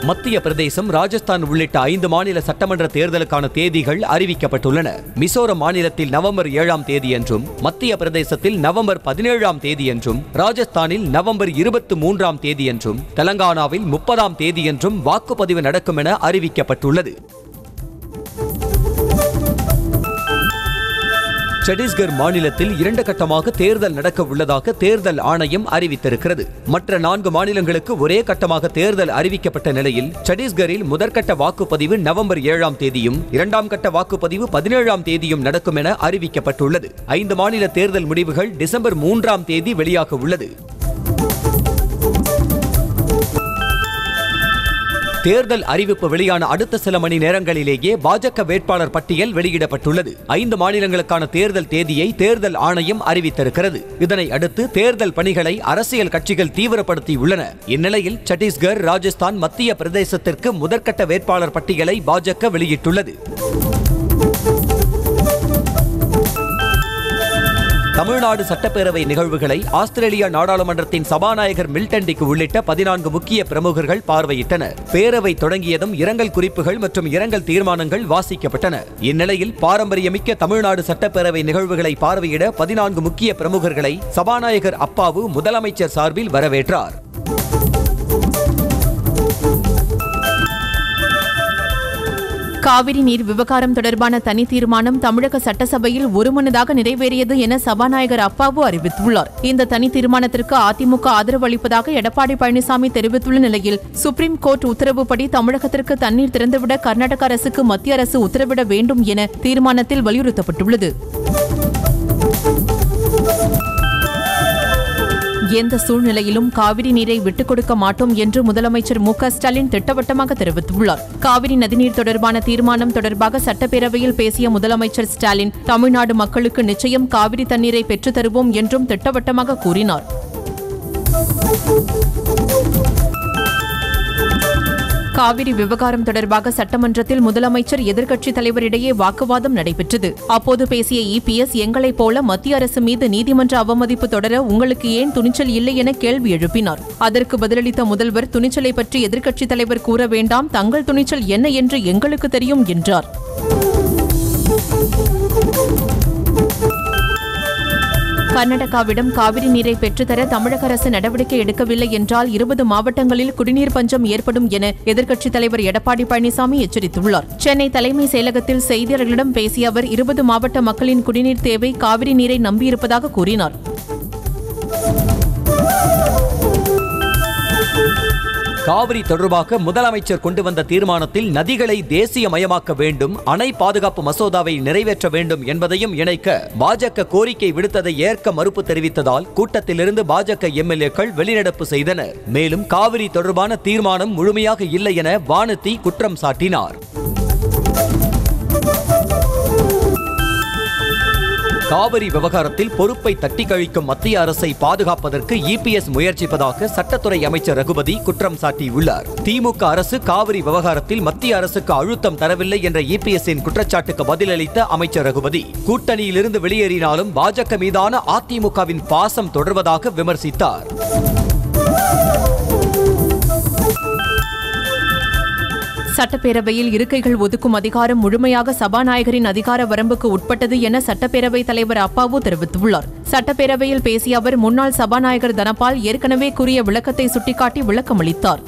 மத்திய பிரதேசம் ராஜஸ்தான் உள்ளிட்ட ஐந்து மாநில சட்டமன்ற தேர்தலுக்கான தேதிகள் அறிவிக்கப்பட்டுள்ளன மிசோரம் மாநிலத்தில் நவம்பர் ஏழாம் தேதி என்றும் மத்திய பிரதேசத்தில் நவம்பர் பதினேழாம் தேதி என்றும் ராஜஸ்தானில் நவம்பர் இருபத்தி மூன்றாம் தேதி என்றும் தெலங்கானாவில் முப்பதாம் தேதி என்றும் வாக்குப்பதிவு நடக்கும் என அறிவிக்கப்பட்டுள்ளது சத்தீஸ்கர் மாநிலத்தில் இரண்டு கட்டமாக தேர்தல் நடக்க உள்ளதாக தேர்தல் ஆணையம் அறிவித்திருக்கிறது மற்ற நான்கு மாநிலங்களுக்கு ஒரே கட்டமாக தேர்தல் அறிவிக்கப்பட்ட நிலையில் சத்தீஸ்கரில் முதற்கட்ட வாக்குப்பதிவு நவம்பர் ஏழாம் தேதியும் இரண்டாம் கட்ட வாக்குப்பதிவு பதினேழாம் தேதியும் நடக்கும் என அறிவிக்கப்பட்டுள்ளது ஐந்து மாநில தேர்தல் முடிவுகள் டிசம்பர் மூன்றாம் தேதி வெளியாக உள்ளது தேர்தல் அறிவிப்பு வெளியான அடுத்த சில மணி நேரங்களிலேயே பாஜக வேட்பாளர் பட்டியல் வெளியிடப்பட்டுள்ளது ஐந்து மாநிலங்களுக்கான தேர்தல் தேதியை தேர்தல் ஆணையம் அறிவித்திருக்கிறது இதனை அடுத்து தேர்தல் பணிகளை அரசியல் கட்சிகள் தீவிரப்படுத்தியுள்ளன இந்நிலையில் சத்தீஸ்கர் ராஜஸ்தான் மத்திய பிரதேசத்திற்கு முதற்கட்ட வேட்பாளர் பட்டியலை பாஜக வெளியிட்டுள்ளது தமிழ்நாடு சட்டப்பேரவை நிகழ்வுகளை ஆஸ்திரேலியா நாடாளுமன்றத்தின் சபாநாயகர் மில்டண்டிக்கு உள்ளிட்ட பதினான்கு முக்கிய பிரமுகர்கள் பார்வையிட்டனர் பேரவை தொடங்கியதும் இரங்கல் குறிப்புகள் மற்றும் இரங்கல் தீர்மானங்கள் வாசிக்கப்பட்டன இந்நிலையில் பாரம்பரியமிக்க தமிழ்நாடு சட்டப்பேரவை நிகழ்வுகளை பார்வையிட பதினான்கு முக்கிய பிரமுகர்களை சபாநாயகர் அப்பாவு முதலமைச்சர் சார்பில் வரவேற்றார் காவிரி நீர் விவகாரம் தொடர்பான தனி தீர்மானம் தமிழக சட்டசபையில் ஒருமனதாக நிறைவேறியது என சபாநாயகர் அப்பாவு அறிவித்துள்ளார் இந்த தனி தீர்மானத்திற்கு அதிமுக ஆதரவு அளிப்பதாக எடப்பாடி பழனிசாமி தெரிவித்துள்ள நிலையில் சுப்ரீம் கோர்ட் உத்தரவுப்படி தமிழகத்திற்கு தண்ணீர் திறந்துவிட கர்நாடக அரசுக்கு மத்திய அரசு உத்தரவிட வேண்டும் என தீர்மானத்தில் வலியுறுத்தப்பட்டுள்ளது எந்த சூழ்நிலையிலும் காவிரி நீரை விட்டுக் கொடுக்க மாட்டோம் என்று முதலமைச்சர் மு க ஸ்டாலின் திட்டவட்டமாக தெரிவித்துள்ளார் காவிரி நதிநீர் தொடர்பான தீர்மானம் தொடர்பாக சட்டப்பேரவையில் பேசிய முதலமைச்சர் ஸ்டாலின் தமிழ்நாடு மக்களுக்கு நிச்சயம் காவிரி தண்ணீரை பெற்றுத் தருவோம் என்றும் திட்டவட்டமாக கூறினார் காவிரி விவகாரம் தொடர்பாக சட்டமன்றத்தில் முதலமைச்சர் எதிர்க்கட்சித் தலைவரிடையே வாக்குவாதம் நடைபெற்றது அப்போது பேசிய இபிஎஸ் எங்களைப் போல மத்திய அரசு மீது நீதிமன்ற அவமதிப்பு தொடர உங்களுக்கு ஏன் துணிச்சல் இல்லை என கேள்வி எழுப்பினார் அதற்கு பதிலளித்த முதல்வர் துணிச்சலை பற்றி எதிர்க்கட்சித் தலைவர் கூற வேண்டாம் தங்கள் துணிச்சல் என்ன என்று எங்களுக்கு தெரியும் என்றார் கர்நாடகாவிடம் காவிரி நீரை பெற்றுத்தர தமிழக அரசு நடவடிக்கை எடுக்கவில்லை என்றால் இருபது மாவட்டங்களில் குடிநீர் பஞ்சம் ஏற்படும் என எதிர்க்கட்சித் தலைவர் எடப்பாடி பழனிசாமி எச்சரித்துள்ளார் சென்னை தலைமை செயலகத்தில் செய்தியாளர்களிடம் பேசிய அவர் இருபது மாவட்ட மக்களின் குடிநீர் தேவை காவிரி நீரை நம்பியிருப்பதாக கூறினார் காவிரி தொடர்பாக முதலமைச்சர் கொண்டு வந்த தீர்மானத்தில் நதிகளை தேசியமயமாக்க வேண்டும் அணை பாதுகாப்பு மசோதாவை நிறைவேற்ற வேண்டும் என்பதையும் இணைக்க பாஜக கோரிக்கை விடுத்ததை ஏற்க மறுப்பு தெரிவித்ததால் கூட்டத்திலிருந்து பாஜக எம்எல்ஏக்கள் வெளிநடப்பு செய்தனர் மேலும் காவிரி தொடர்பான தீர்மானம் முழுமையாக இல்லை என வானதி குற்றம் சாட்டினார் காவிரி விவகாரத்தில் பொறுப்பை தட்டி கழிக்கும் மத்திய அரசை பாதுகாப்பதற்கு இபிஎஸ் முயற்சிப்பதாக சட்டத்துறை அமைச்சர் ரகுபதி குற்றம் சாட்டியுள்ளார் திமுக அரசு காவிரி விவகாரத்தில் மத்திய அரசுக்கு அழுத்தம் தரவில்லை என்ற இபிஎஸ்ஸின் குற்றச்சாட்டுக்கு பதிலளித்த அமைச்சர் ரகுபதி கூட்டணியிலிருந்து வெளியேறினாலும் பாஜக மீதான அதிமுகவின் பாசம் தொடர்வதாக விமர்சித்தார் சட்டப்பேரவையில் இருக்கைகள் ஒதுக்கும் அதிகாரம் முழுமையாக சபாநாயகரின் அதிகார வரம்புக்கு உட்பட்டது என சட்டப்பேரவைத் தலைவர் அப்பாவு தெரிவித்துள்ளார் சட்டப்பேரவையில் பேசிய அவர் முன்னாள் சபாநாயகர் தனபால் ஏற்கனவே கூறிய விளக்கத்தை சுட்டிக்காட்டி விளக்கமளித்தார்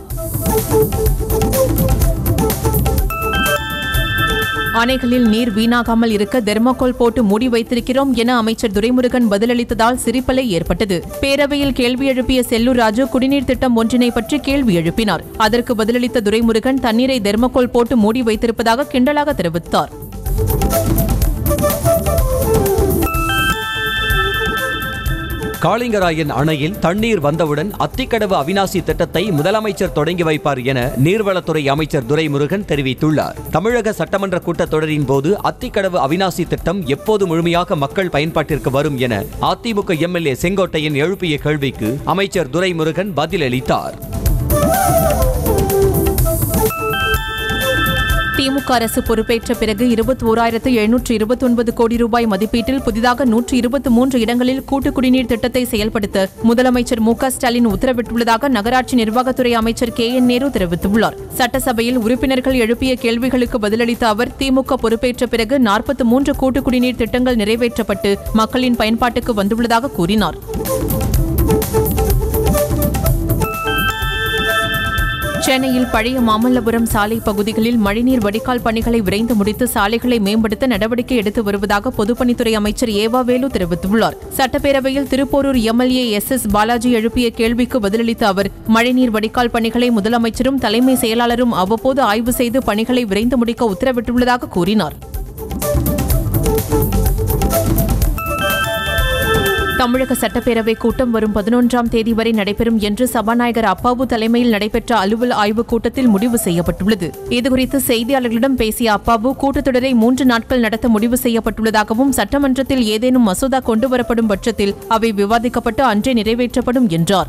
அணைகளில் நீர் வீணாகாமல் இருக்க தெர்மாகோல் போட்டு மூடி வைத்திருக்கிறோம் என அமைச்சர் துரைமுருகன் பதிலளித்ததால் சிரிப்பலை ஏற்பட்டது பேரவையில் கேள்வி எழுப்பிய செல்லூர் ராஜு குடிநீர் திட்டம் ஒன்றினை பற்றி கேள்வி எழுப்பினார் அதற்கு பதிலளித்த துரைமுருகன் தண்ணீரை தெர்மாகோல் போட்டு மூடி வைத்திருப்பதாக கிண்டலாக தெரிவித்தார் காளிங்கராயன் அணையில் தண்ணீர் வந்தவுடன் அத்திக்கடவு அவினாசி திட்டத்தை முதலமைச்சர் தொடங்கி வைப்பார் என நீர்வளத்துறை அமைச்சர் துரைமுருகன் தெரிவித்துள்ளார் தமிழக சட்டமன்ற கூட்டத்தொடரின் போது அத்திக்கடவு அவினாசி திட்டம் எப்போது முழுமையாக மக்கள் பயன்பாட்டிற்கு வரும் என அதிமுக எம்எல்ஏ செங்கோட்டையன் எழுப்பிய கேள்விக்கு அமைச்சர் துரைமுருகன் பதிலளித்தார் திமுக அரசு பொறுப்பேற்ற பிறகு இருபத்தி ஓராயிரத்து எழுநூற்று இருபத்தி ஒன்பது கோடி ரூபாய் மதிப்பீட்டில் புதிதாக நூற்று இருபத்தி மூன்று இடங்களில் கூட்டு குடிநீர் திட்டத்தை செயல்படுத்த முதலமைச்சர் மு க ஸ்டாலின் உத்தரவிட்டுள்ளதாக நகராட்சி நிர்வாகத்துறை அமைச்சர் கே என் நேரு தெரிவித்துள்ளார் சட்டசபையில் உறுப்பினர்கள் எழுப்பிய கேள்விகளுக்கு பதிலளித்த அவர் திமுக பொறுப்பேற்ற பிறகு நாற்பத்தி மூன்று கூட்டு குடிநீர் திட்டங்கள் நிறைவேற்றப்பட்டு மக்களின் பயன்பாட்டுக்கு வந்துள்ளதாக கூறினார் சென்னையில் பழைய மாமல்லபுரம் சாலை பகுதிகளில் மழைநீர் வடிகால் பணிகளை விரைந்து முடித்து சாலைகளை மேம்படுத்த நடவடிக்கை எடுத்து வருவதாக பொதுப்பணித்துறை அமைச்சர் ஏவா வேலு தெரிவித்துள்ளார் சட்டப்பேரவையில் Thiruporur MLA S S Balaji எழுப்பிய கேள்விக்கு பதிலளித்த அவர் மழைநீர் வடிகால் பணிகளை முதலமைச்சரும் தலைமை செயலாளரும் அவ்வப்போது ஆய்வு செய்து பணிகளை விரைந்து முடிக்க உத்தரவிட்டுள்ளதாக கூறினார் தமிழக சட்டப்பேரவை கூட்டம் வரும் பதினொன்றாம் தேதி வரை நடைபெறும் என்று சபாநாயகர் அப்பாவு தலைமையில் நடைபெற்ற அலுவல் ஆய்வுக் கூட்டத்தில் முடிவு செய்யப்பட்டுள்ளது இதுகுறித்து செய்தியாளர்களிடம் பேசிய அப்பாவு கூட்டத்தொடரை மூன்று நாட்கள் நடத்த முடிவு செய்யப்பட்டுள்ளதாகவும் சட்டமன்றத்தில் ஏதேனும் மசோதா கொண்டுவரப்படும் பட்சத்தில் அவை விவாதிக்கப்பட்டு அன்றே நிறைவேற்றப்படும் என்றார்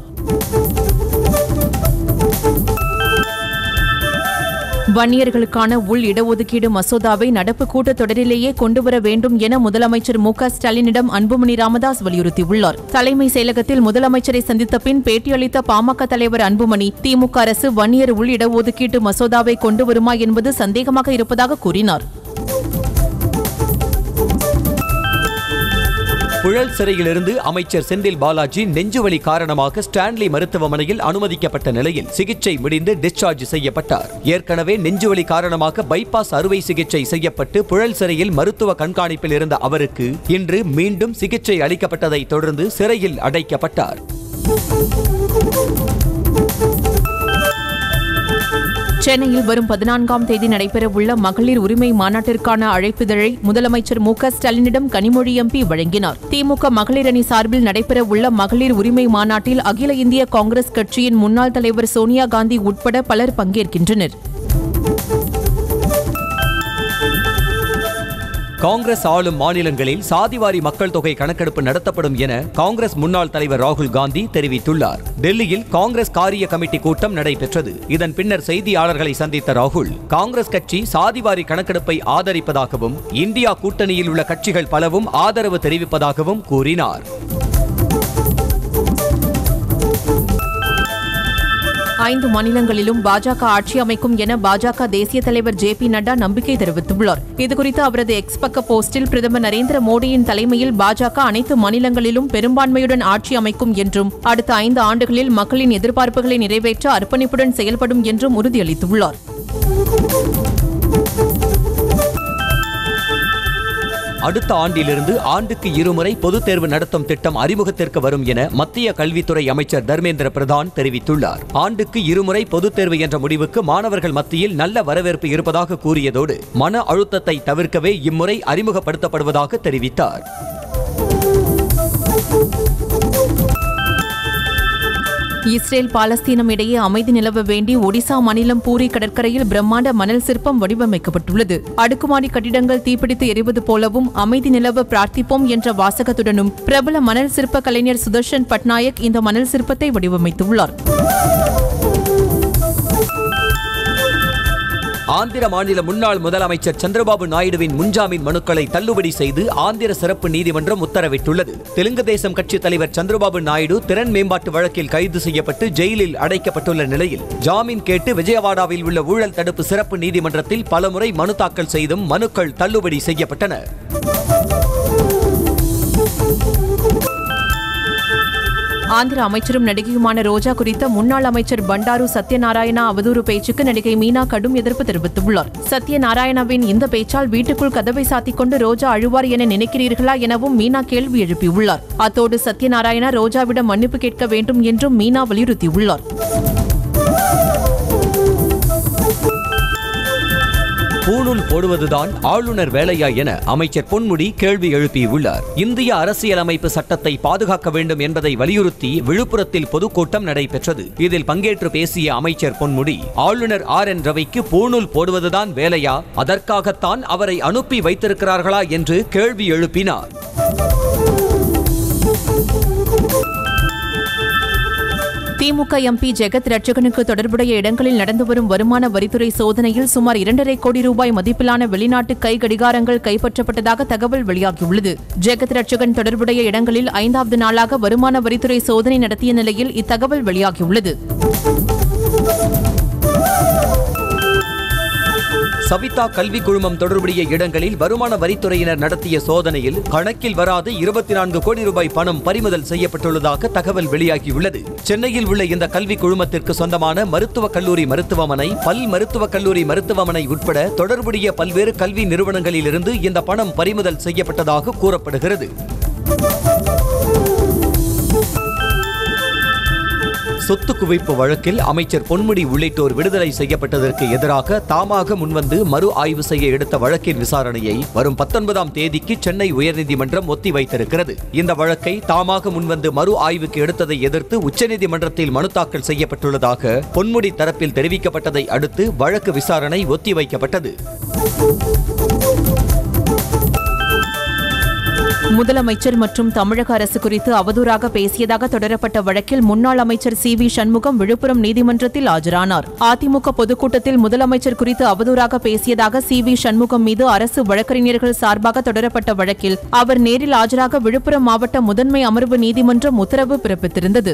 வன்னியர்களுக்கான உள் இடஒதுக்கீடு மசோதாவை நடப்பு கூட்டத்தொடரிலேயே கொண்டுவர வேண்டும் என முதலமைச்சர் மு க ஸ்டாலினிடம் அன்புமணி ராமதாஸ் வலியுறுத்தியுள்ளார் தலைமை செயலகத்தில் முதலமைச்சரை சந்தித்த பின் பேட்டியளித்த பாமக தலைவர் அன்புமணி திமுக அரசு வன்னியர் உள் இடஒதுக்கீட்டு மசோதாவை கொண்டு வருமா என்பது சந்தேகமாக இருப்பதாக கூறினார் புழல் சிறையிலிருந்து அமைச்சர் செந்தில் பாலாஜி நெஞ்சுவலி காரணமாக ஸ்டான்லி மருத்துவமனையில் அனுமதிக்கப்பட்ட நிலையில் சிகிச்சை முடிந்து டிஸ்சார்ஜ் செய்யப்பட்டார் ஏற்கனவே நெஞ்சுவலி காரணமாக பைபாஸ் அறுவை சிகிச்சை செய்யப்பட்டு புழல் சிறையில் மருத்துவ கண்காணிப்பில் இருந்த அவருக்கு இன்று மீண்டும் சிகிச்சை அளிக்கப்பட்டதை தொடர்ந்து சிறையில் அடைக்கப்பட்டார் சென்னையில் வரும் பதினான்காம் தேதி நடைபெறவுள்ள மகளிர் உரிமை மாநாட்டிற்கான அழைப்பிதழை முதலமைச்சர் மு க ஸ்டாலினிடம் கனிமொழி எம்பி வழங்கினார் திமுக மகளிர் அணி சார்பில் நடைபெறவுள்ள மகளிர் உரிமை மாநாட்டில் அகில இந்திய காங்கிரஸ் கட்சியின் முன்னாள் தலைவர் சோனியா காந்தி உட்பட பலர் பங்கேற்கின்றனர் காங்கிரஸ் ஆளும் மாநிலங்களில் சாதிவாரி மக்கள் தொகை கணக்கெடுப்பு நடத்தப்படும் என காங்கிரஸ் முன்னாள் தலைவர் ராகுல் காந்தி தெரிவித்துள்ளார் டெல்லியில் காங்கிரஸ் காரிய கமிட்டி கூட்டம் நடைபெற்றது இதன் பின்னர் செய்தியாளர்களை சந்தித்த ராகுல் காங்கிரஸ் கட்சி சாதிவாரி கணக்கெடுப்பை ஆதரிப்பதாகவும் இந்தியா கூட்டணியில் உள்ள கட்சிகள் பலவும் ஆதரவு தெரிவிப்பதாகவும் கூறினார் ஐந்து மாநிலங்களிலும் பாஜக ஆட்சி அமைக்கும் என பாஜக தேசிய தலைவர் ஜே பி நட்டா நம்பிக்கை தெரிவித்துள்ளார் இதுகுறித்து அவரது எக்ஸ் பக்க போஸ்டில் பிரதமர் நரேந்திர மோடியின் தலைமையில் பாஜக அனைத்து மாநிலங்களிலும் பெரும்பான்மையுடன் ஆட்சி அமைக்கும் என்றும் அடுத்த ஐந்து ஆண்டுகளில் மக்களின் எதிர்பார்ப்புகளை நிறைவேற்ற அர்ப்பணிப்புடன் செயல்படும் என்றும் உறுதியளித்துள்ளார் அடுத்த ஆண்டிலிருந்து ஆண்டுக்கு இருமுறை பொதுத் தேர்வு நடத்தும் திட்டம் அறிமுகத்திற்கு வரும் என மத்திய கல்வித்துறை அமைச்சர் தர்மேந்திர பிரதான் தெரிவித்துள்ளார் ஆண்டுக்கு இருமுறை பொதுத் தேர்வு என்ற முடிவுக்கு மாணவர்கள் மத்தியில் நல்ல வரவேற்பு இருப்பதாக கூறியதோடு மன அழுத்தத்தை தவிர்க்கவே இம்முறை அறிமுகப்படுத்தப்படுவதாக தெரிவித்தார் இஸ்ரேல் பாலஸ்தீனம் இடையே அமைதி நிலவ வேண்டி ஒடிசா மாநிலம் பூரி கடற்கரையில் பிரம்மாண்ட மணல் சிற்பம் வடிவமைக்கப்பட்டுள்ளது அடுக்குமாடி கட்டிடங்கள் தீப்பிடித்து எரிவது போலவும் அமைதி நிலவ பிரார்த்திப்போம் என்ற வாசகத்துடனும் பிரபல மணல் சிற்ப கலைஞர் சுதர்ஷன் பட்நாயக் இந்த மணல் சிற்பத்தை வடிவமைத்துள்ளார் ஆந்திர மாநில முன்னாள் முதலமைச்சர் சந்திரபாபு நாயுடுவின் முன்ஜாமீன் மனுக்களை தள்ளுபடி செய்து ஆந்திர சிறப்பு நீதிமன்றம் உத்தரவிட்டுள்ளது தெலுங்கு தேசம் கட்சித் தலைவர் சந்திரபாபு நாயுடு திறன் மேம்பாட்டு வழக்கில் கைது செய்யப்பட்டு ஜெயிலில் அடைக்கப்பட்டுள்ள நிலையில் ஜாமீன் கேட்டு விஜயவாடாவில் உள்ள ஊழல் தடுப்பு சிறப்பு நீதிமன்றத்தில் பலமுறை மனு தாக்கல் செய்தும் மனுக்கள் தள்ளுபடி செய்யப்பட்டன ஆந்திர அமைச்சரும் நடிகையுமான ரோஜா குறித்த முன்னாள் அமைச்சர் பண்டாரு சத்யநாராயணா அவதூறு பேச்சுக்கு நடிகை மீனா கடும் எதிர்ப்பு தெரிவித்துள்ளார் சத்யநாராயணாவின் இந்த பேச்சால் வீட்டுக்குள் கதவை சாத்திக் கொண்டு ரோஜா அழுவார் என நினைக்கிறீர்களா எனவும் மீனா கேள்வி எழுப்பியுள்ளார் அத்தோடு சத்யநாராயணா ரோஜாவிடம் மன்னிப்பு கேட்க வேண்டும் என்றும் மீனா வலியுறுத்தியுள்ளார் பூணூல் போடுவதுதான் ஆளுநர் வேலையா என அமைச்சர் பொன்முடி கேள்வி எழுப்பியுள்ளார் இந்திய அரசியலமைப்பு சட்டத்தை பாதுகாக்க வேண்டும் என்பதை வலியுறுத்தி விழுப்புரத்தில் பொதுக்கூட்டம் நடைபெற்றது இதில் பங்கேற்று பேசிய அமைச்சர் பொன்முடி ஆளுநர் ஆர் என் ரவிக்கு பூணூல் போடுவதுதான் வேலையா அதற்காகத்தான் அவரை அனுப்பி வைத்திருக்கிறார்களா என்று கேள்வி எழுப்பினார் திமுக எம்பி ஜெகத் ரட்சகனுக்கு தொடர்புடைய இடங்களில் நடந்து வரும் வருமான வரித்துறை சோதனையில் சுமார் இரண்டரை கோடி ரூபாய் மதிப்பிலான வெளிநாட்டு கை கடிகாரங்கள் கைப்பற்றப்பட்டதாக தகவல் வெளியாகியுள்ளது ஜெகத் ரட்சகன் தொடர்புடைய இடங்களில் ஐந்தாவது நாளாக வருமான வரித்துறை சோதனை நடத்திய நிலையில் இத்தகவல் வெளியாகியுள்ளது சவிதா கல்வி குழுமம் தொடர்புடைய இடங்களில் வருமான வரித்துறையினர் நடத்திய சோதனையில் கணக்கில் வராது இருபத்தி நான்கு கோடி ரூபாய் பணம் பறிமுதல் செய்யப்பட்டுள்ளதாக தகவல் வெளியாகியுள்ளது சென்னையில் உள்ள இந்த கல்வி குழுமத்திற்கு சொந்தமான மருத்துவக் கல்லூரி மருத்துவமனை பல் மருத்துவக் கல்லூரி மருத்துவமனை உட்பட தொடர்புடைய பல்வேறு கல்வி நிறுவனங்களிலிருந்து இந்த பணம் பறிமுதல் செய்யப்பட்டதாக கூறப்படுகிறது சொத்து குவிப்பு வழக்கில் அமைச்சர் பொன்முடி உள்ளிட்டோர் விடுதலை செய்யப்பட்டதற்கு எதிராக தாமாக முன்வந்து மறு ஆய்வு செய்ய எடுத்த வழக்கின் விசாரணையை வரும் பத்தொன்பதாம் தேதிக்கு சென்னை உயர்நீதிமன்றம் ஒத்திவைத்திருக்கிறது இந்த வழக்கை தாமாக முன்வந்து மறு ஆய்வுக்கு எடுத்ததை எதிர்த்து உச்சநீதிமன்றத்தில் மனு தாக்கல் செய்யப்பட்டுள்ளதாக பொன்முடி தரப்பில் தெரிவிக்கப்பட்டதை அடுத்து வழக்கு விசாரணை ஒத்திவைக்கப்பட்டது முதலமைச்சர் மற்றும் தமிழக அரசு குறித்து அவதூறாக பேசியதாக தொடரப்பட்ட வழக்கில் முன்னாள் அமைச்சர் சி வி சண்முகம் விழுப்புரம் நீதிமன்றத்தில் ஆஜரானார் அதிமுக பொதுக்கூட்டத்தில் முதலமைச்சர் குறித்து அவதூறாக பேசியதாக சி வி சண்முகம் மீது அரசு வழக்கறிஞர்கள் சார்பாக தொடரப்பட்ட வழக்கில் அவர் நேரில் ஆஜராக விழுப்புரம் மாவட்ட முதன்மை அமர்வு நீதிமன்றம் உத்தரவு பிறப்பித்திருந்தது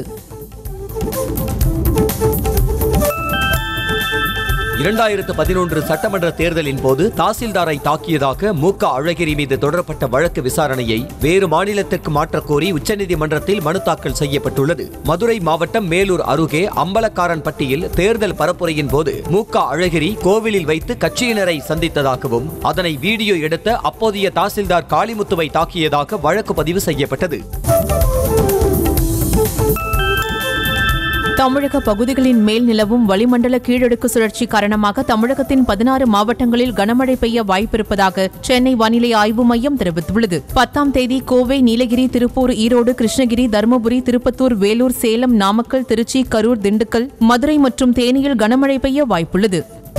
இரண்டாயிரத்து பதினொன்று சட்டமன்ற தேர்தலின் போது தாசில்தாரை தாக்கியதாக மு க அழகிரி மீது தொடரப்பட்ட வழக்கு விசாரணையை வேறு மாநிலத்திற்கு மாற்றக் கோரி உச்சநீதிமன்றத்தில் மனு தாக்கல் செய்யப்பட்டுள்ளது மதுரை மாவட்டம் மேலூர் அருகே அம்பலக்காரன்பட்டியில் தேர்தல் பரப்புரையின் போது மு க அழகிரி கோவிலில் வைத்து கட்சியினரை சந்தித்ததாகவும் அதனை வீடியோ எடுத்த அப்போதைய தாசில்தார் காளிமுத்துவை தாக்கியதாக வழக்கு பதிவு செய்யப்பட்டது தமிழக பகுதிகளின் மேல் நிலவும் வளிமண்டல கீழடுக்கு சுழற்சி காரணமாக தமிழகத்தின் பதினாறு மாவட்டங்களில் கனமழை பெய்ய வாய்ப்பிருப்பதாக சென்னை வானிலை ஆய்வு மையம் தெரிவித்துள்ளது பத்தாம் தேதி கோவை நீலகிரி திருப்பூர் ஈரோடு கிருஷ்ணகிரி தருமபுரி திருப்பத்தூர் வேலூர் சேலம் நாமக்கல் திருச்சி கரூர் திண்டுக்கல் மதுரை மற்றும் தேனியில் கனமழை பெய்ய வாய்ப்புள்ளது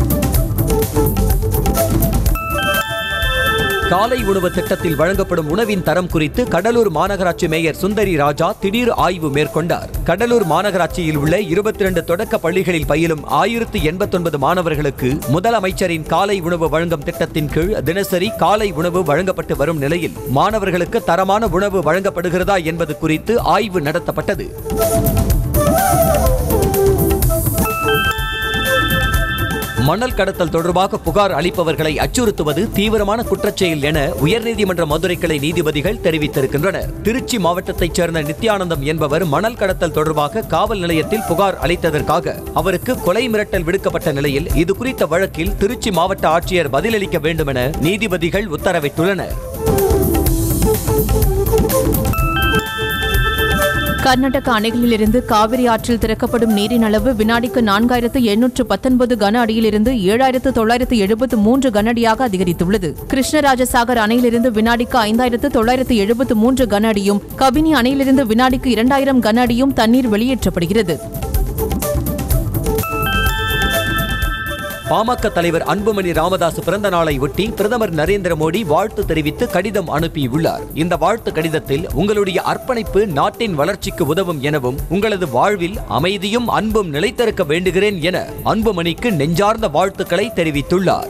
காலை உணவு திட்டத்தில் வழங்கப்படும் உணவின் தரம் குறித்து கடலூர் மாநகராட்சி மேயர் சுந்தரி ராஜா திடீர் ஆய்வு மேற்கொண்டார் கடலூர் மாநகராட்சியில் உள்ள இருபத்தி இரண்டு தொடக்க பள்ளிகளில் பயிலும் ஆயிரத்து எண்பத்தொன்பது மாணவர்களுக்கு முதலமைச்சரின் காலை உணவு வழங்கும் திட்டத்தின் கீழ் தினசரி காலை உணவு வழங்கப்பட்டு வரும் நிலையில் மாணவர்களுக்கு தரமான உணவு வழங்கப்படுகிறதா என்பது குறித்து ஆய்வு நடத்தப்பட்டது மணல் கடத்தல் தொடர்பாக புகார் அளிப்பவர்களை அச்சுறுத்துவது தீவிரமான குற்றச்செயல் என உயர்நீதிமன்ற மதுரை கிளை நீதிபதிகள் தெரிவித்திருக்கின்றனர் திருச்சி மாவட்டத்தைச் சேர்ந்த நித்யானந்தம் என்பவர் மணல் கடத்தல் தொடர்பாக காவல் நிலையத்தில் புகார் அளித்ததற்காக அவருக்கு கொலை மிரட்டல் விடுக்கப்பட்ட நிலையில் இது குறித்த வழக்கில் திருச்சி மாவட்ட ஆட்சியர் பதிலளிக்க வேண்டும் என நீதிபதிகள் உத்தரவிட்டுள்ளனர் கர்நாடக அணைகளிலிருந்து காவிரி ஆற்றில் திறக்கப்படும் நீரின் அளவு வினாடிக்கு நான்காயிரத்து எண்ணூற்று பத்தொன்பது கன அடியிலிருந்து ஏழாயிரத்து தொள்ளாயிரத்து எழுபத்து மூன்று கன அடியாக அதிகரித்துள்ளது கிருஷ்ணராஜசாகர் அணையிலிருந்து வினாடிக்கு ஐந்தாயிரத்து தொள்ளாயிரத்து எழுபத்து மூன்று கன அடியும் கபினி அணையிலிருந்து வினாடிக்கு இரண்டாயிரம் கன அடியும் தண்ணீர் வெளியேற்றப்படுகிறது பாமக தலைவர் அன்புமணி ராமதாஸ் பிறந்த நாளை ஒட்டி பிரதமர் நரேந்திர மோடி வாழ்த்து தெரிவித்து கடிதம் அனுப்பியுள்ளார் இந்த வாழ்த்து கடிதத்தில் உங்களுடைய அர்ப்பணிப்பு நாட்டின் வளர்ச்சிக்கு உதவும் எனவும் உங்களது வாழ்வில் அமைதியும் அன்பும் நிலைத்திருக்க வேண்டுகிறேன் என அன்புமணிக்கு நெஞ்சார்ந்த வாழ்த்துக்களை தெரிவித்துள்ளார்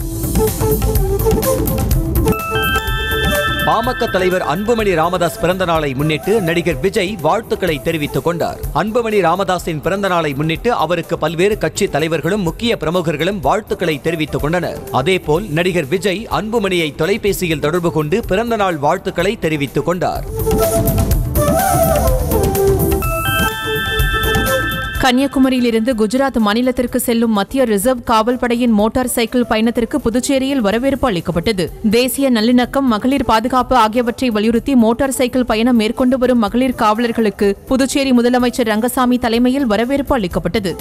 பாமக தலைவர் அன்புமணி ராமதாஸ் பிறந்த நாளை முன்னிட்டு நடிகர் விஜய் வாழ்த்துக்களை தெரிவித்துக் கொண்டார் அன்புமணி ராமதாஸின் பிறந்த நாளை முன்னிட்டு அவருக்கு பல்வேறு கட்சி தலைவர்களும் முக்கிய பிரமுகர்களும் வாழ்த்துக்களை தெரிவித்துக் கொண்டனர் அதேபோல் நடிகர் விஜய் அன்புமணியை தொலைபேசியில் தொடர்பு கொண்டு பிறந்த நாள் வாழ்த்துக்களை தெரிவித்துக் கொண்டார் கன்னியாகுமரியிலிருந்து குஜராத் மாநிலத்திற்கு செல்லும் மத்திய ரிசர்வ் காவல் படையின் மோட்டார் சைக்கிள் பயணத்திற்கு புதுச்சேரியில் வரவேற்பு அளிக்கப்பட்டது தேசிய நல்லிணக்கம் மகளிர் பாதுகாப்பு ஆகியவற்றை வலியுறுத்தி மோட்டார் சைக்கிள் பயணம் மேற்கொண்டு வரும் மகளிர் காவலர்களுக்கு புதுச்சேரி முதலமைச்சர் ரங்கசாமி தலைமையில் வரவேற்பு அளிக்கப்பட்டது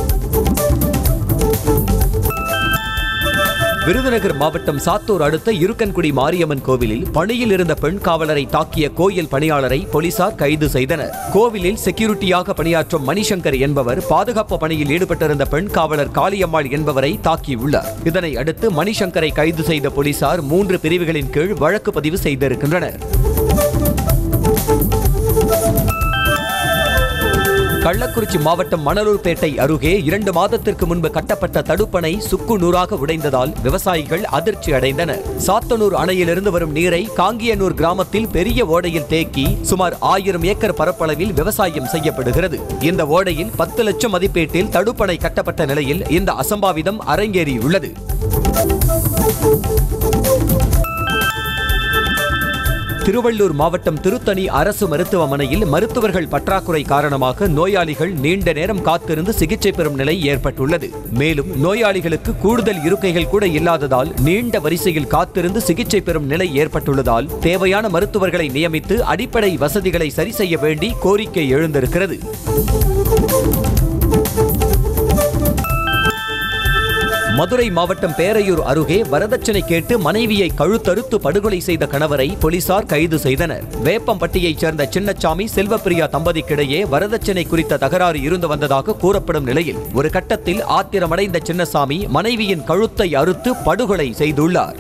விருதுநகர் மாவட்டம் சாத்தூர் அடுத்த இருக்கன்குடி மாரியம்மன் கோவிலில் பணியில் இருந்த பெண் காவலரை தாக்கிய கோயில் பணியாளரை போலீசார் கைது செய்தனர் கோவிலில் செக்யூரிட்டியாக பணியாற்றும் மணிசங்கர் என்பவர் பாதுகாப்பு பணியில் ஈடுபட்டிருந்த பெண் காவலர் காளியம்மாள் என்பவரை தாக்கியுள்ளார் இதனை அடுத்து மணிசங்கரை கைது செய்த போலீசார் மூன்று பிரிவுகளின் கீழ் வழக்கு பதிவு செய்திருக்கின்றனர் கள்ளக்குறிச்சி மாவட்டம் மணலூர்பேட்டை அருகே இரண்டு மாதத்திற்கு முன்பு கட்டப்பட்ட தடுப்பணை சுக்கு நூறாக உடைந்ததால் விவசாயிகள் அதிர்ச்சி அடைந்தனர் சாத்தனூர் அணையிலிருந்து வரும் நீரை காங்கியனூர் கிராமத்தில் பெரிய ஓடையில் தேக்கி சுமார் ஆயிரம் ஏக்கர் பரப்பளவில் விவசாயம் செய்யப்படுகிறது இந்த ஓடையில் பத்து லட்சம் மதிப்பீட்டில் தடுப்பணை கட்டப்பட்ட நிலையில் இந்த அசம்பாவிதம் அரங்கேறியுள்ளது திருவள்ளூர் மாவட்டம் திருத்தணி அரசு மருத்துவமனையில் மருத்துவர்கள் பற்றாக்குறை காரணமாக நோயாளிகள் நீண்ட நேரம் காத்திருந்து சிகிச்சை பெறும் நிலை ஏற்பட்டுள்ளது மேலும் நோயாளிகளுக்கு கூடுதல் இருக்கைகள் கூட இல்லாததால் நீண்ட வரிசையில் காத்திருந்து சிகிச்சை பெறும் நிலை ஏற்பட்டுள்ளதால் தேவையான மருத்துவர்களை நியமித்து அடிப்படை வசதிகளை சரி செய்ய வேண்டி கோரிக்கை எழுந்திருக்கிறது மதுரை மாவட்டம் பேரையூர் அருகே வரதட்சணை கேட்டு மனைவியை கழுத்தறுத்து படுகொலை செய்த கணவரை போலீசார் கைது செய்தனர் வேப்பம்பட்டியைச் சேர்ந்த சின்னச்சாமி செல்வப்பிரியா தம்பதிக்கிடையே வரதட்சணை குறித்த தகராறு இருந்து வந்ததாக கூறப்படும் நிலையில் ஒரு கட்டத்தில் ஆத்திரமடைந்த சின்னசாமி மனைவியின் கழுத்தை அறுத்து படுகொலை செய்துள்ளார்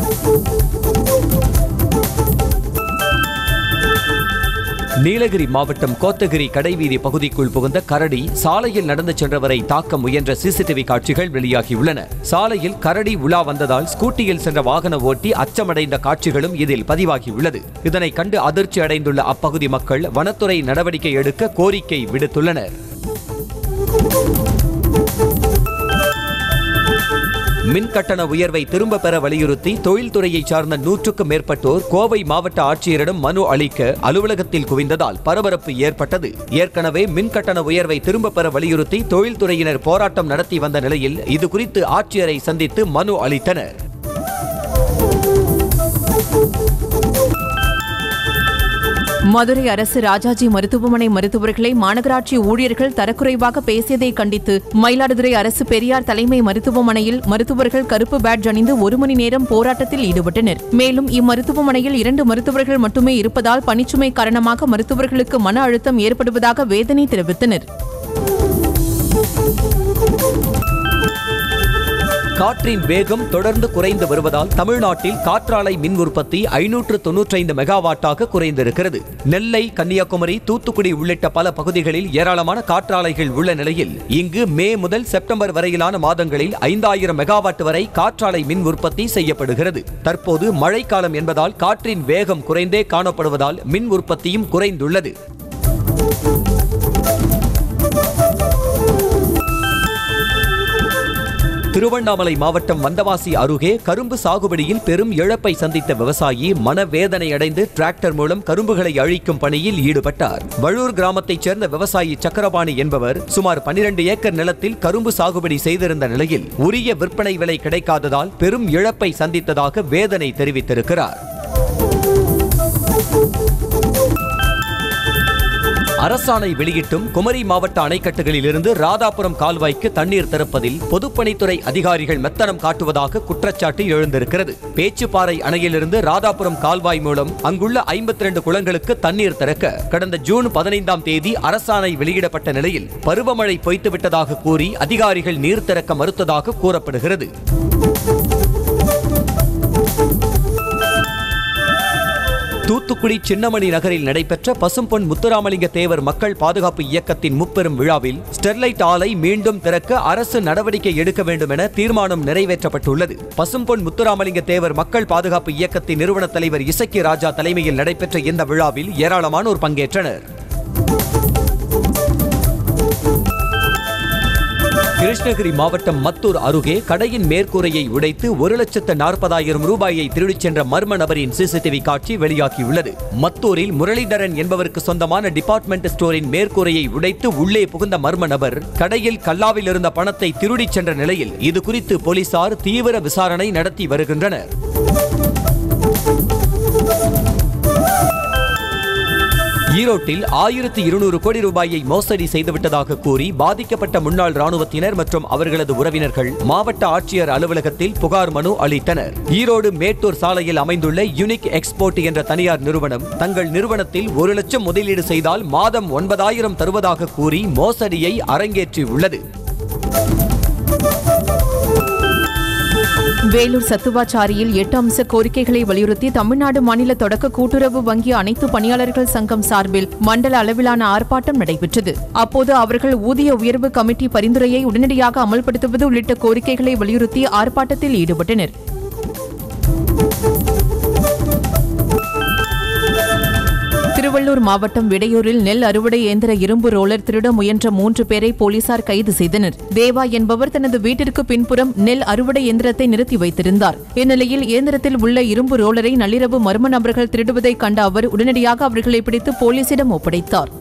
நீலகிரி மாவட்டம் கோத்தகிரி கடைவீதி பகுதிக்குள் புகுந்த கரடி சாலையில் நடந்து சென்றவரை தாக்க முயன்ற சிசிடிவி காட்சிகள் வெளியாகியுள்ளன சாலையில் கரடி உலா வந்ததால் ஸ்கூட்டியில் சென்ற வாகன ஓட்டி அச்சமடைந்த காட்சிகளும் இதில் பதிவாகியுள்ளது இதனை கண்டு அதிர்ச்சி அடைந்துள்ள அப்பகுதி மக்கள் வனத்துறை நடவடிக்கை எடுக்க கோரிக்கை விடுத்துள்ளனர் மின் கட்டண உயர்வை திரும்ப பெற வலியுறுத்தி தொழில்துறையைச் சார்ந்த நூற்றுக்கும் மேற்பட்டோர் கோவை மாவட்ட ஆட்சியரிடம் மனு அளிக்க அலுவலகத்தில் குவிந்ததால் பரபரப்பு ஏற்பட்டது ஏற்கனவே மின் கட்டண உயர்வை திரும்ப பெற வலியுறுத்தி தொழில்துறையினர் போராட்டம் நடத்தி வந்த நிலையில் இது குறித்து ஆட்சியரை சந்தித்து மனு அளித்தனர் மதுரை அரசு ராஜாஜி மருத்துவமனை மருத்துவர்களை மாநகராட்சி ஊழியர்கள் தரக்குறைவாக பேசியதை கண்டித்து மயிலாடுதுறை அரசு பெரியார் தலைமை மருத்துவமனையில் மருத்துவர்கள் கருப்பு பேட்ஜ் அணிந்து ஒரு மணி நேரம் போராட்டத்தில் ஈடுபட்டனர் மேலும் இம்மருத்துவமனையில் இரண்டு மருத்துவர்கள் மட்டுமே இருப்பதால் பணிச்சுமை காரணமாக மருத்துவர்களுக்கு மன அழுத்தம் ஏற்படுவதாக வேதனை தெரிவித்தனர் காற்றின் வேகம் தொடர்ந்து குறைந்து வருவதால் தமிழ்நாட்டில் காற்றாலை மின் உற்பத்தி ஐநூற்று தொன்னூற்றைந்து மெகாவாட்டாக குறைந்திருக்கிறது நெல்லை கன்னியாகுமரி தூத்துக்குடி உள்ளிட்ட பல பகுதிகளில் ஏராளமான காற்றாலைகள் உள்ள நிலையில் இங்கு மே முதல் செப்டம்பர் வரையிலான மாதங்களில் ஐந்தாயிரம் மெகாவாட் வரை காற்றாலை மின் உற்பத்தி செய்யப்படுகிறது தற்போது மழைக்காலம் என்பதால் காற்றின் வேகம் குறைந்தே காணப்படுவதால் மின் உற்பத்தியும் குறைந்துள்ளது திருவண்ணாமலை மாவட்டம் வந்தவாசி அருகே கரும்பு சாகுபடியில் பெரும் இழப்பை சந்தித்த விவசாயி மனவேதனை அடைந்து டிராக்டர் மூலம் கரும்புகளை அழிக்கும் பணியில் ஈடுபட்டார் வழூர் கிராமத்தைச் சேர்ந்த விவசாயி சக்கரபாணி என்பவர் சுமார் 12 ஏக்கர் நிலத்தில் கரும்பு சாகுபடி செய்திருந்த நிலையில் உரிய விற்பனை விலை கிடைக்காததால் பெரும் இழப்பை சந்தித்ததாக வேதனை தெரிவித்திருக்கிறார் அரசாணை வெளியிட்டும் குமரி மாவட்ட அணைக்கட்டுகளில் இருந்து ராதாபுரம் கால்வாய்க்கு தண்ணீர் திறப்பதில் பொதுப்பணித்துறை அதிகாரிகள் மெத்தனம் காட்டுவதாக குற்றச்சாட்டு எழுந்திருக்கிறது பேச்சுப்பாறை அணையிலிருந்து ராதாபுரம் கால்வாய் மூலம் அங்குள்ள ஐம்பத்தி ரெண்டு குளங்களுக்கு தண்ணீர் திறக்க கடந்த ஜூன் பதினைந்தாம் தேதி அரசாணை வெளியிடப்பட்ட நிலையில் பருவமழை பொய்த்துவிட்டதாக கூறி அதிகாரிகள் நீர் திறக்க மறுத்ததாக கூறப்படுகிறது தூத்துக்குடி சின்னமணி நகரில் நடைபெற்ற பசும்பொன் முத்துராமலிங்க தேவர் மக்கள் பாதுகாப்பு இயக்கத்தின் முப்பெரும் விழாவில் ஸ்டெர்லைட் ஆலை மீண்டும் திறக்க அரசு நடவடிக்கை எடுக்க வேண்டும் என தீர்மானம் நிறைவேற்றப்பட்டுள்ளது பசும்பொன் முத்துராமலிங்க தேவர் மக்கள் பாதுகாப்பு இயக்கத்தின் நிறுவன தலைவர் இசக்கி ராஜா தலைமையில் நடைபெற்ற இந்த விழாவில் ஏராளமானோர் பங்கேற்றனர் கிருஷ்ணகிரி மாவட்டம் மத்தூர் அருகே கடையின் மேற்கூரையை உடைத்து ஒரு லட்சத்து நாற்பதாயிரம் ரூபாயை திருடிச் சென்ற மர்ம நபரின் சிசிடிவி காட்சி வெளியாகியுள்ளது மத்தூரில் முரளிதரன் என்பவருக்கு சொந்தமான டிபார்ட்மெண்ட் ஸ்டோரின் மேற்கூரையை உடைத்து உள்ளே புகுந்த மர்ம நபர் கடையில் கல்லாவில் இருந்த பணத்தை திருடிச் சென்ற நிலையில் இது குறித்து போலீசார் தீவிர விசாரணை நடத்தி வருகின்றனர் ஈரோட்டில் ஆயிரத்தி இருநூறு கோடி ரூபாயை மோசடி செய்துவிட்டதாக கூறி பாதிக்கப்பட்ட முன்னாள் ராணுவத்தினர் மற்றும் அவர்களது உறவினர்கள் மாவட்ட ஆட்சியர் அலுவலகத்தில் புகார் மனு அளித்தனர் ஈரோடு மேட்டூர் சாலையில் அமைந்துள்ள யுனிக் எக்ஸ்போர்ட் என்ற தனியார் நிறுவனம் தங்கள் நிறுவனத்தில் ஒரு லட்சம் முதலீடு செய்தால் மாதம் ஒன்பதாயிரம் தருவதாக கூறி மோசடியை அரங்கேற்றியுள்ளது வேலூர் சத்துவாச்சாரியில் எட்டு அம்ச கோரிக்கைகளை வலியுறுத்தி தமிழ்நாடு மாநில தொடக்க கூட்டுறவு வங்கி அனைத்து பணியாளர்கள் சங்கம் சார்பில் மண்டல அளவிலான ஆர்ப்பாட்டம் நடைபெற்றது அப்போது அவர்கள் ஊதிய உயர்வு கமிட்டி பரிந்துரையை உடனடியாக அமல்படுத்துவது உள்ளிட்ட கோரிக்கைகளை வலியுறுத்தி ஆர்ப்பாட்டத்தில் ஈடுபட்டனர் திருவள்ளூர் மாவட்டம் விடையூரில் நெல் அறுவடை இயந்திர இரும்பு ரோலர் திருட முயன்ற மூன்று பேரை போலீசார் கைது செய்தனர் தேவா என்பவர் தனது வீட்டிற்கு பின்புறம் நெல் அறுவடை இயந்திரத்தை நிறுத்தி வைத்திருந்தார் இந்நிலையில் இயந்திரத்தில் உள்ள இரும்பு ரோலரை நள்ளிரவு மர்ம நபர்கள் திருடுவதை கண்ட அவர் உடனடியாக அவர்களை பிடித்து போலீசிடம் ஒப்படைத்தார்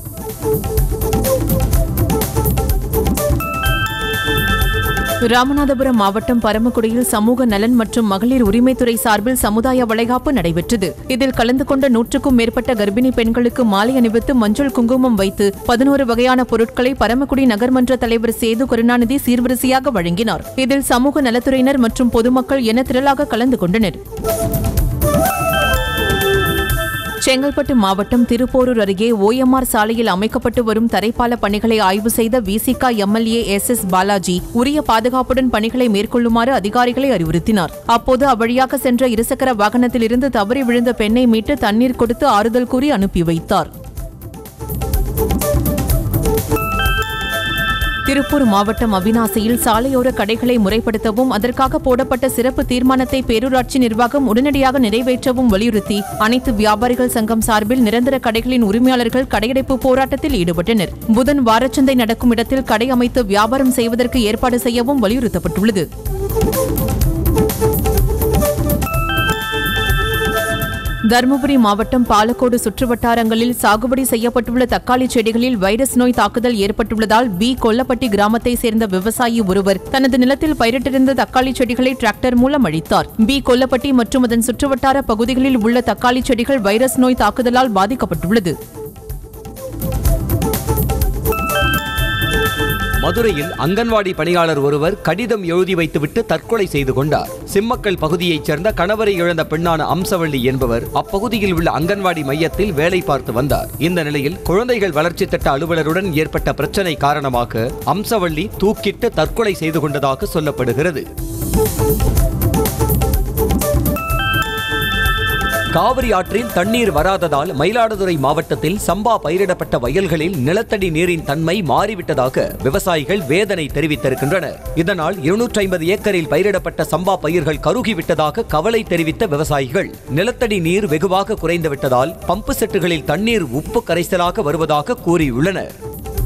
ராமநாதபுரம் மாவட்டம் பரமக்குடியில் சமூக நலன் மற்றும் மகளிர் உரிமைத்துறை சார்பில் சமுதாய வளைகாப்பு நடைபெற்றது இதில் கலந்து கொண்ட நூற்றுக்கும் மேற்பட்ட கர்ப்பிணி பெண்களுக்கு மாலை அணிவித்து மஞ்சள் குங்குமம் வைத்து பதினோரு வகையான பொருட்களை பரமக்குடி நகர்மன்ற தலைவர் சேது கருணாநிதி சீர்வரிசையாக வழங்கினார் இதில் சமூக நலத்துறையினர் மற்றும் பொதுமக்கள் என திரளாக கலந்து கொண்டனர் செங்கல்பட்டு மாவட்டம் திருப்போரூர் அருகே ஓஎம்ஆர் சாலையில் அமைக்கப்பட்டு வரும் தரைப்பால பணிகளை ஆய்வு செய்த விசிக எம்எல்ஏ எஸ் எஸ் பாலாஜி உரிய பாதுகாப்புடன் பணிகளை மேற்கொள்ளுமாறு அதிகாரிகளை அறிவுறுத்தினார் அப்போது அவ்வழியாக சென்ற இருசக்கர வாகனத்தில் இருந்து தவறி விழுந்த பெண்ணை மீட்டு தண்ணீர் கொடுத்து ஆறுதல் கூறி அனுப்பி வைத்தார் திருப்பூர் மாவட்டம் அவினாசியில் சாலையோர கடைகளை முறைப்படுத்தவும் அதற்காக போடப்பட்ட சிறப்பு தீர்மானத்தை பேரூராட்சி நிர்வாகம் உடனடியாக நிறைவேற்றவும் வலியுறுத்தி அனைத்து வியாபாரிகள் சங்கம் சார்பில் நிரந்தர கடைகளின் உரிமையாளர்கள் கடையடைப்பு போராட்டத்தில் ஈடுபட்டனர் புதன் வாரச்சந்தை நடக்கும் இடத்தில் கடை அமைத்து வியாபாரம் செய்வதற்கு ஏற்பாடு செய்யவும் வலியுறுத்தப்பட்டுள்ளது தருமபுரி மாவட்டம் பாலக்கோடு சுற்றுவட்டாரங்களில் சாகுபடி செய்யப்பட்டுள்ள தக்காளி செடிகளில் வைரஸ் நோய் தாக்குதல் ஏற்பட்டுள்ளதால் பி கொல்லப்பட்டி கிராமத்தை சேர்ந்த விவசாயி ஒருவர் தனது நிலத்தில் பயிரிட்டிருந்த தக்காளி செடிகளை டிராக்டர் மூலம் அழித்தார் பி கொல்லப்பட்டி மற்றும் அதன் சுற்றுவட்டார பகுதிகளில் உள்ள தக்காளி செடிகள் வைரஸ் நோய் தாக்குதலால் பாதிக்கப்பட்டுள்ளது மதுரையில் அங்கன்வாடி பணியாளர் ஒருவர் கடிதம் எழுதி வைத்துவிட்டு தற்கொலை செய்து கொண்டார் சிம்மக்கல் பகுதியைச் சேர்ந்த கணவரை இழந்த பெண்ணான அம்சவள்ளி என்பவர் அப்பகுதியில் உள்ள அங்கன்வாடி மையத்தில் வேலை பார்த்து வந்தார் இந்த நிலையில் குழந்தைகள் வளர்ச்சி திட்ட அலுவலருடன் ஏற்பட்ட பிரச்சனை காரணமாக அம்சவள்ளி தூக்கிட்டு தற்கொலை செய்து கொண்டதாக சொல்லப்படுகிறது காவிரி ஆற்றில் தண்ணீர் வராததால் மயிலாடுதுறை மாவட்டத்தில் சம்பா பயிரிடப்பட்ட வயல்களில் நிலத்தடி நீரின் தன்மை மாறிவிட்டதாக விவசாயிகள் வேதனை தெரிவித்திருக்கின்றனர் இதனால் இருநூற்றி ஐம்பது ஏக்கரில் பயிரிடப்பட்ட சம்பா பயிர்கள் கருகிவிட்டதாக கவலை தெரிவித்த விவசாயிகள் நிலத்தடி நீர் வெகுவாக குறைந்துவிட்டதால் பம்பு செட்டுகளில் தண்ணீர் உப்பு கரைசலாக வருவதாக கூறியுள்ளனர்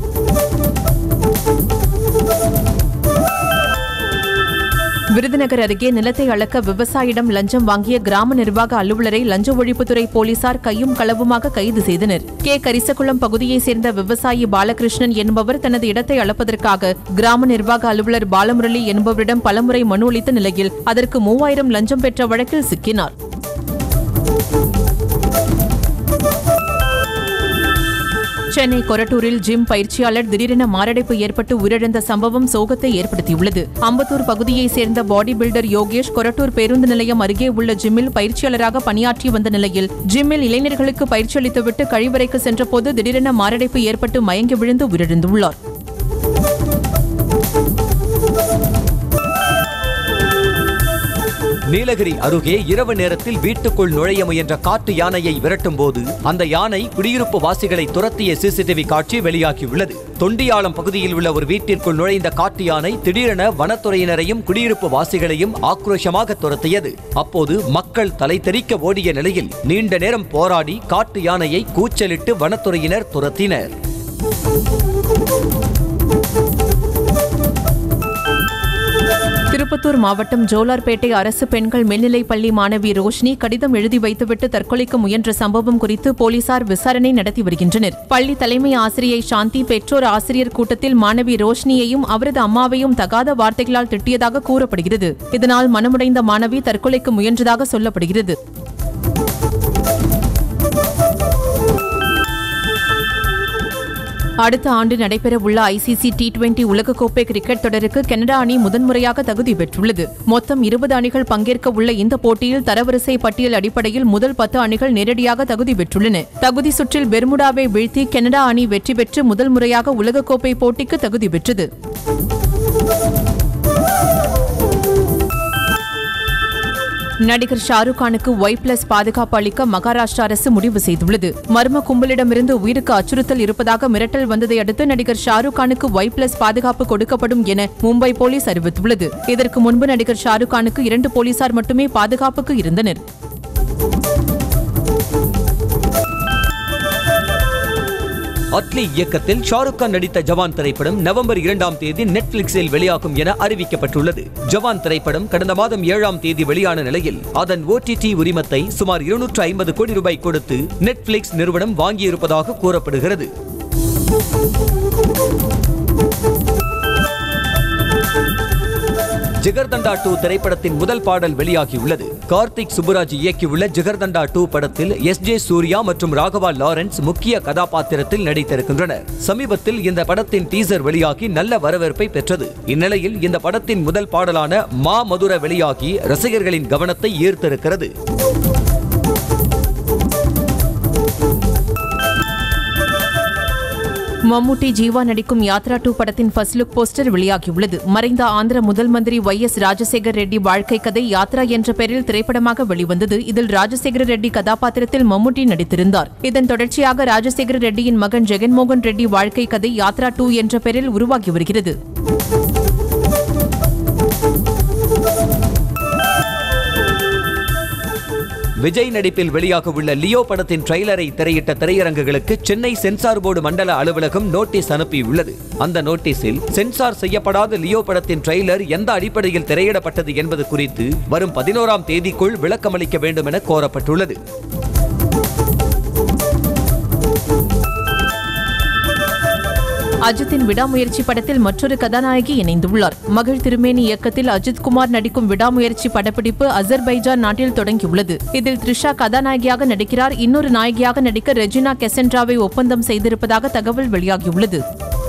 விருதுநகர் அருகே நிலத்தை அளக்க விவசாயிடம் லஞ்சம் வாங்கிய கிராம நிர்வாக அலுவலரை லஞ்ச ஒழிப்புத்துறை போலீசார் கையும் களவுமாக கைது செய்தனர் கே கரிசகுளம் பகுதியைச் சேர்ந்த விவசாயி பாலகிருஷ்ணன் என்பவர் தனது இடத்தை அளப்பதற்காக கிராம நிர்வாக அலுவலர் பாலமுரளி என்பவரிடம் பலமுறை மனு அளித்த நிலையில் அதற்கு மூவாயிரம் லஞ்சம் பெற்ற வழக்கில் சிக்கினார் சென்னை கொரட்டூரில் ஜிம் பயிற்சியாளர் திடீரென மாரடைப்பு ஏற்பட்டு உயிரிழந்த சம்பவம் சோகத்தை ஏற்படுத்தியுள்ளது அம்பத்தூர் பகுதியைச் சேர்ந்த பாடி பில்டர் யோகேஷ் கொரட்டூர் பேருந்து நிலையம் அருகே உள்ள ஜிம்மில் பயிற்சியாளராக பணியாற்றி வந்த நிலையில் ஜிம்மில் இளைஞர்களுக்கு பயிற்சி அளித்துவிட்டு கழிவறைக்கு சென்றபோது திடீரென மாரடைப்பு ஏற்பட்டு மயங்கி விழுந்து உயிரிழந்துள்ளார் நீலகிரி அருகே இரவு நேரத்தில் வீட்டுக்குள் நுழைய முயன்ற காட்டு யானையை விரட்டும் போது அந்த யானை குடியிருப்பு வாசிகளை துரத்திய சிசிடிவி காட்சி வெளியாகியுள்ளது தொண்டியாளம் பகுதியில் உள்ள ஒரு வீட்டிற்குள் நுழைந்த காட்டு யானை திடீரென வனத்துறையினரையும் குடியிருப்பு வாசிகளையும் ஆக்ரோஷமாக துரத்தியது அப்போது மக்கள் தலை தெறிக்க ஓடிய நிலையில் நீண்ட நேரம் போராடி காட்டு யானையை கூச்சலிட்டு வனத்துறையினர் துரத்தினர் திருப்பத்தூர் மாவட்டம் ஜோலார்பேட்டை அரசு பெண்கள் மேல்நிலைப் பள்ளி மாணவி ரோஷினி கடிதம் எழுதி வைத்துவிட்டு தற்கொலைக்கு முயன்ற சம்பவம் குறித்து போலீசார் விசாரணை நடத்தி வருகின்றனர் பள்ளி தலைமை ஆசிரியை சாந்தி பெற்றோர் ஆசிரியர் கூட்டத்தில் மாணவி ரோஷினியையும் அவரது அம்மாவையும் தகாத வார்த்தைகளால் திட்டியதாக கூறப்படுகிறது இதனால் மனமுடைந்த மாணவி தற்கொலைக்கு முயன்றதாக சொல்லப்படுகிறது அடுத்த ஆண்டு நடைபெறவுள்ள ஐசிசி டி டுவெண்டி உலகக்கோப்பை கிரிக்கெட் தொடருக்கு கனடா அணி முதன்முறையாக தகுதி பெற்றுள்ளது மொத்தம் இருபது அணிகள் பங்கேற்க உள்ள இந்த போட்டியில் தரவரிசை பட்டியல் அடிப்படையில் முதல் பத்து அணிகள் நேரடியாக தகுதி பெற்றுள்ளன தகுதி சுற்றில் பெர்முடாவை வீழ்த்தி கனடா அணி வெற்றி பெற்று முதல் முறையாக உலகக்கோப்பை போட்டிக்கு தகுதி பெற்றது நடிகர் ஷாருக் கானுக்கு ஒய் பிளஸ் பாதுகாப்பு அளிக்க மகாராஷ்டிரா அரசு முடிவு செய்துள்ளது மர்ம கும்பலிடமிருந்து உயிருக்கு அச்சுறுத்தல் இருப்பதாக மிரட்டல் வந்ததை அடுத்து நடிகர் ஷாருக் கானுக்கு ஒய் பிளஸ் பாதுகாப்பு கொடுக்கப்படும் என மும்பை போலீஸ் அறிவித்துள்ளது இதற்கு முன்பு நடிகர் ஷாருக் கானுக்கு இரண்டு போலீசார் மட்டுமே பாதுகாப்புக்கு இருந்தனர் அட்லி இயக்கத்தில் ஷாருக் கான் நடித்த ஜவான் திரைப்படம் நவம்பர் இரண்டாம் தேதி நெட்ஃபிளிக்ஸில் வெளியாகும் என அறிவிக்கப்பட்டுள்ளது ஜவான் திரைப்படம் கடந்த மாதம் ஏழாம் தேதி வெளியான நிலையில் அதன் ஓடிடி உரிமத்தை சுமார் இருநூற்று ஐம்பது கோடி ரூபாய் கொடுத்து நெட்ஃபிளிக்ஸ் நிறுவனம் வாங்கியிருப்பதாக கூறப்படுகிறது ஜிகர்தண்டா டூ திரைப்படத்தின் முதல் பாடல் வெளியாகியுள்ளது கார்த்திக் சுப்புராஜ் இயக்கியுள்ள ஜிகர்தண்டா டூ படத்தில் எஸ் ஜே சூர்யா மற்றும் ராகவா லாரன்ஸ் முக்கிய கதாபாத்திரத்தில் நடித்திருக்கின்றனர் சமீபத்தில் இந்த படத்தின் டீசர் வெளியாகி நல்ல வரவேற்பை பெற்றது இந்நிலையில் இந்த படத்தின் முதல் பாடலான மா மதுர வெளியாகி ரசிகர்களின் கவனத்தை ஈர்த்திருக்கிறது மம்முட்டி ஜீவா நடிக்கும் யாத்ரா டூ படத்தின் ஃபர்ஸ்ட் லுக் போஸ்டர் வெளியாகியுள்ளது மறைந்த ஆந்திர முதல் மந்திரி ஒய் எஸ் ராஜசேகர் ரெட்டி வாழ்க்கை கதை யாத்ரா என்ற பெயரில் திரைப்படமாக வெளிவந்தது இதில் ராஜசேகர ரெட்டி கதாபாத்திரத்தில் மம்முட்டி நடித்திருந்தார் இதன் தொடர்ச்சியாக ராஜசேகர ரெட்டியின் மகன் ஜெகன்மோகன் ரெட்டி வாழ்க்கை கதை யாத்ரா டூ என்ற பெயரில் உருவாகி வருகிறது விஜய் நடிப்பில் வெளியாக உள்ள லியோ படத்தின் ட்ரெய்லரை திரையிட்ட திரையரங்குகளுக்கு சென்னை சென்சார் போர்டு மண்டல அலுவலகம் நோட்டீஸ் அனுப்பியுள்ளது அந்த நோட்டீஸில் சென்சார் செய்யப்படாத லியோ படத்தின் ட்ரெய்லர் எந்த அடிப்படையில் திரையிடப்பட்டது என்பது குறித்து வரும் பதினோராம் தேதிக்குள் விளக்கமளிக்க வேண்டும் என கோரப்பட்டுள்ளது அஜித்தின் விடாமுயற்சி படத்தில் மற்றொரு கதாநாயகி இணைந்துள்ளார் மகள் திருமேனி இயக்கத்தில் அஜித் குமார் நடிக்கும் விடாமுயற்சி படப்பிடிப்பு அசர்பைஜான் நாட்டில் தொடங்கியுள்ளது இதில் த்ரிஷா கதாநாயகியாக நடிக்கிறார் இன்னொரு நாயகியாக நடிக்க ரெஜினா கெசன்ட்ராவை ஒப்பந்தம் செய்திருப்பதாக தகவல் வெளியாகியுள்ளது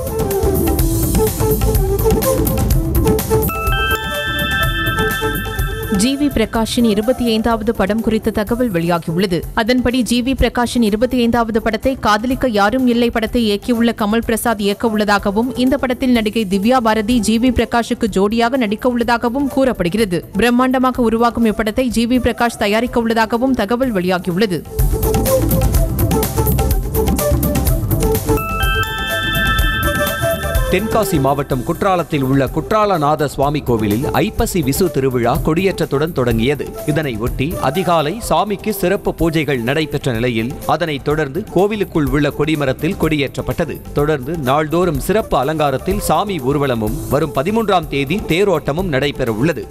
ஜி வி பிரகாஷின் இருபத்தி ஐந்தாவது படம் குறித்த தகவல் வெளியாகியுள்ளது அதன்படி ஜி வி பிரகாஷின் இருபத்தி ஐந்தாவது படத்தை காதலிக்க யாரும் இல்லை படத்தை இயக்கியுள்ள கமல் பிரசாத் இயக்க உள்ளதாகவும் இந்த படத்தில் நடிகை திவ்யா பாரதி ஜி வி பிரகாஷுக்கு ஜோடியாக நடிக்க உள்ளதாகவும் கூறப்படுகிறது பிரம்மாண்டமாக உருவாகும் இப்படத்தை ஜி வி பிரகாஷ் தயாரிக்க உள்ளதாகவும் தகவல் வெளியாகியுள்ளது தென்காசி மாவட்டம் குற்றாலத்தில் உள்ள குற்றாலநாத சுவாமி கோவிலில் ஐப்பசி விசு திருவிழா கொடியேற்றத்துடன் தொடங்கியது இதனை ஒட்டி அதிகாலை சாமிக்கு சிறப்பு பூஜைகள் நடைபெற்ற நிலையில் அதனைத் தொடர்ந்து கோவிலுக்குள் உள்ள கொடிமரத்தில் கொடியேற்றப்பட்டது தொடர்ந்து நாள்தோறும் சிறப்பு அலங்காரத்தில் சாமி ஊர்வலமும் வரும் பதிமூன்றாம் தேதி தேரோட்டமும் நடைபெற உள்ளது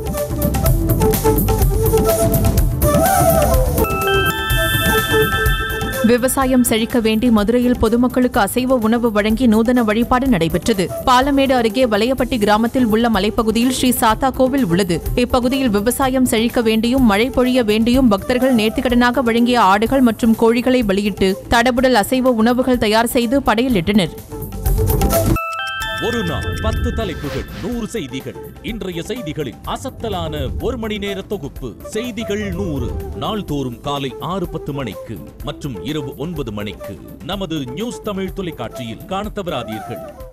விவசாயம் செழிக்க வேண்டி மதுரையில் பொதுமக்களுக்கு அசைவ உணவு வழங்கி நூதன வழிபாடு நடைபெற்றது பாலமேடு அருகே வலையப்பட்டி கிராமத்தில் உள்ள மலைப்பகுதியில் ஸ்ரீ சாத்தா கோவில் உள்ளது இப்பகுதியில் விவசாயம் செழிக்க வேண்டியும் மழை பொழிய வேண்டியும் பக்தர்கள் நேர்த்திக்கடனாக வழங்கிய ஆடுகள் மற்றும் கோழிகளை வெளியிட்டு தடபுடல் அசைவ உணவுகள் தயார் செய்து படையலிட்டனர் ஒரு நாள் பத்து தலைப்புகள் நூறு செய்திகள் இன்றைய செய்திகளின் அசத்தலான ஒரு மணி நேர தொகுப்பு செய்திகள் நூறு நாள்தோறும் காலை ஆறு பத்து மணிக்கு மற்றும் இரவு ஒன்பது மணிக்கு நமது நியூஸ் தமிழ் தொலைக்காட்சியில் காணத் தவறாதீர்கள்